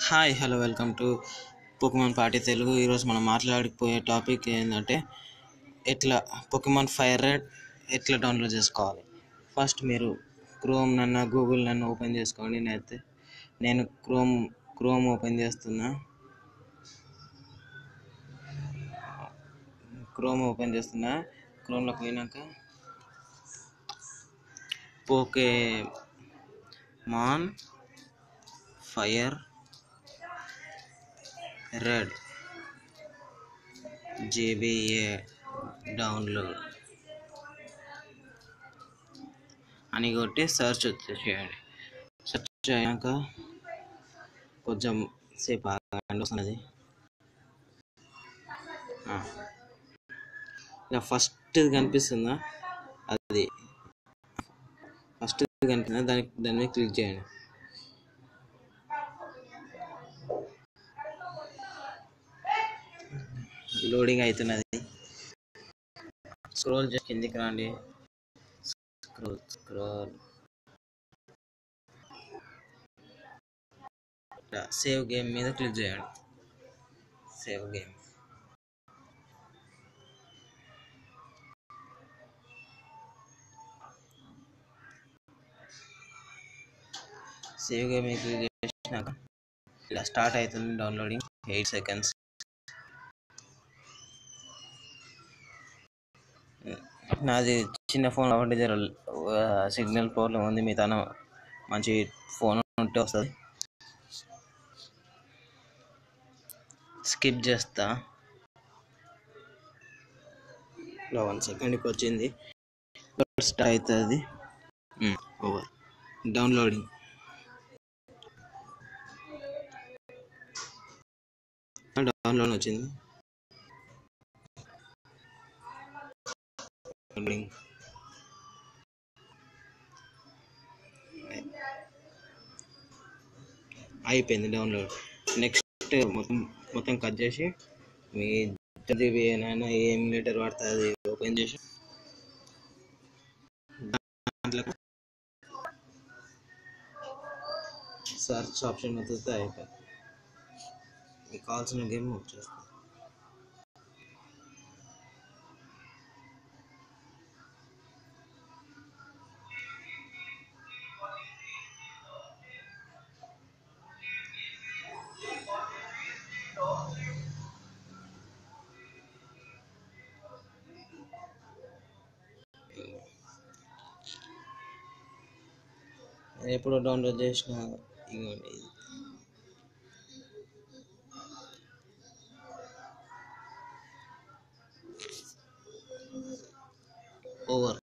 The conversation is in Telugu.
Hi hello welcome to Pokemon party Telugu ఈరోజు మనం మాట్లాడిపోయే టాపిక్ ఏంటంటే ఎట్లా పొకిమాన్ ఫైర్ రెడ్ ఎట్లా డౌన్లోడ్ చేసుకోవాలి ఫస్ట్ మీరు క్రోమ్ నన్న గూగుల్ నన్ను ఓపెన్ చేసుకోండి నేనైతే నేను క్రోమ్ క్రోమ్ ఓపెన్ చేస్తున్నా క్రోమ్ ఓపెన్ చేస్తున్నా క్రోమ్లోకి పోయినాక Pokemon fire red GBA download అని కొట్టి సెర్చ్ వచ్చేసేయండి సెర్చ్ అయ్యాక కొంచెం సేపు ఆగండి వస్తున్నది ఆ. ఇలా ఫస్ట్ కనిపిస్తుందా అది ఫస్ట్ కనిపిస్తుందా దానికి దాని మీద క్లిక్ చేయండి లోడింగ్ అవుతున్నది స్క్రోల్ చేసి కిందికి రండి స్క్రోల్ స్క్రోల్ సేవ్ గేమ్ మీద క్లిక్ చేయండి సేవ్ గేమ్ సేవ్ గేమ్ మీద క్లిక్ చేసినాక ఇలా స్టార్ట్ అవుతుంది డౌన్లోడింగ్ ఎయిట్ సెకండ్స్ నాది చిన్న ఫోన్ కాబట్టి జర సిగ్నల్ ప్రాబ్లం ఉంది మీ తన మంచి ఫోన్ ఉంటే వస్తుంది స్కిప్ చేస్తా ఇలా వన్ సెకండ్కి వచ్చింది స్టార్ట్ అవుతుంది ఓవర్ డౌన్లోడింగ్ డౌన్లోడ్ వచ్చింది డౌన్లోడింగ్ అయిపోయింది డౌన్లోడ్ నెక్స్ట్ మొత్తం మొత్తం కట్ చేసి మీ జీబీ ఏమైనా ఏం లీటర్ పడుతుంది ఓపెన్ చేసి దాంట్లో సర్చ్ ఆప్షన్ వస్తుంది అయిపోయింది మీకు కావాల్సిన గేమ్ వచ్చేస్తుంది ఎప్పుడు డౌన్లోడ్ చేసిన ఇగోండి ఇది ఓవర్